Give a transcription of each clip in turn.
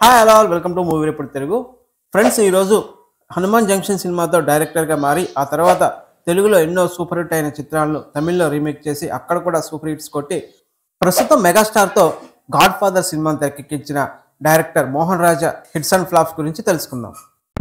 hi hello all welcome to movie report Telugu friends ఈరోజు Hanuman junction సినిమాతో డైరెక్టర్గా మారి ఆ తర్వాత తెలుగులో ఎన్నో సూపర్ హిట్ అయిన చిత్రాలను తమిళ్లో రీమేక్ చేసి అక్కడ కూడా సూపర్ హిట్స్ కొట్టి ప్రస్తుతం మెగాస్టార్తో గాడ్ ఫాదర్ సినిమాను తెరకెక్కించిన director Mohan Raja hits and flops గురించి తెలుసుకుందాం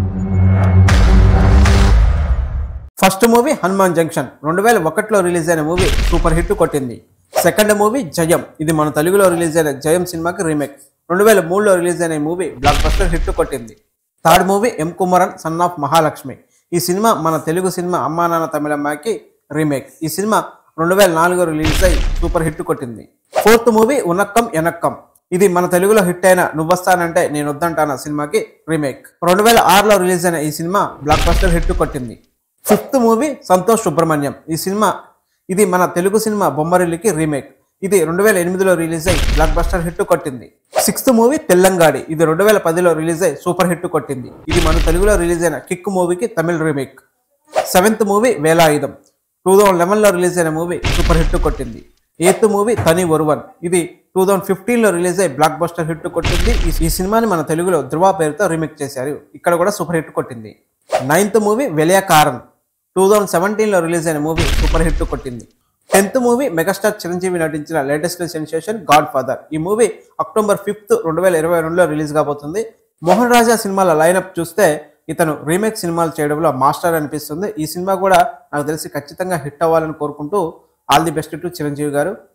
ఫస్ట్ మూవీ హనుమాన్ జంక్షన్ రెండు వేల ఒకటిలో రిలీజ్ అయిన మూవీ సూపర్ హిట్ కొట్టింది సెకండ్ మూవీ జయం ఇది మన తెలుగులో రిలీజ్ అయిన జయం సినిమాకి రీమేక్ రెండు వేల మూడులో రిలీజ్ అయిన ఈ మూవీ బ్లాక్ బస్టర్ హిట్ కొట్టింది third movie M Kumaran son of Mahalakshmi ఈ సినిమా మన తెలుగు సినిమా అమ్మా నాన్న తమిళమ్మాకి రీమేక్ ఈ సినిమా రెండు వేల నాలుగులో రిలీజ్ అయి సూపర్ హిట్ కొట్టింది ఫోర్త్ మూవీ ఉన్నక్కం ఎనక్కం ఇది మన తెలుగులో హిట్ అయిన నువ్వొస్తానంటే నేను వద్దంటాన సినిమాకి రీమేక్ రెండు వేల ఆరులో రిలీజ్ అయిన ఈ సినిమా బ్లాక్ బస్టర్ హిట్ కొట్టింది ఫిఫ్త్ మూవీ సంతోష్ సుబ్రహ్మణ్యం ఈ సినిమా ఇది మన తెలుగు సినిమా బొమ్మరిల్లికి రీమేక్ ఇది రెండు వేల ఎనిమిదిలో రిలీజ్ అయి బ్లాక్ బస్టర్ హిట్ కొట్టింది సిక్స్త్ మూవీ తెల్లంగాడి ఇది రెండు వేల పదిలో రిలీజ్ అయి సూపర్ హిట్ కొట్టింది ఇది మన తెలుగులో రిలీజ్ అయిన కిక్ మూవీకి తమిళ remake seventh movie Velayudham two thousand లెవెన్లో రిలీజ్ అయిన మూవీ సూపర్ హిట్ కొట్టింది ఎయిత్ మూవీ తని ఒరువన్ ఇది టూ థౌజండ్ ఫిఫ్టీన్లో రిలీజ్ అయ్యి బ్లాక్ బస్టర్ హిట్ కొట్టింది ఈ- ఈ సినిమాని మన తెలుగులో ధృవ పేరుతో రీమేక్ చేశారు ఇక్కడ కూడా సూపర్ హిట్ కొట్టింది ninth movie Velaikkaran two thousand సెవెంటీన్లో రిలీజ్ అయిన మూవీ సూపర్ హిట్ కొట్టింది టెన్త్ మూవీ మెగాస్టార్ చిరంజీవి నటించిన లేటెస్ట్ సెన్సేషన్ గాడ్ ఫాదర్ ఈ మూవీ అక్టోబర్ ఫిఫ్త్ రెండు వేల ఇరవై రెండులో రిలీజ్ కాబోతుంది మోహన్ రాజా సినిమాల లైనప్ చూస్తే ఇతను రీమేక్ సినిమాలు చేయడంలో మాస్టర్ అనిపిస్తుంది ఈ సినిమా కూడా నాకు తెలిసి ఖచ్చితంగా హిట్ అవ్వాలని కోరుకుంటూ all the best to Chiranjeevi గారు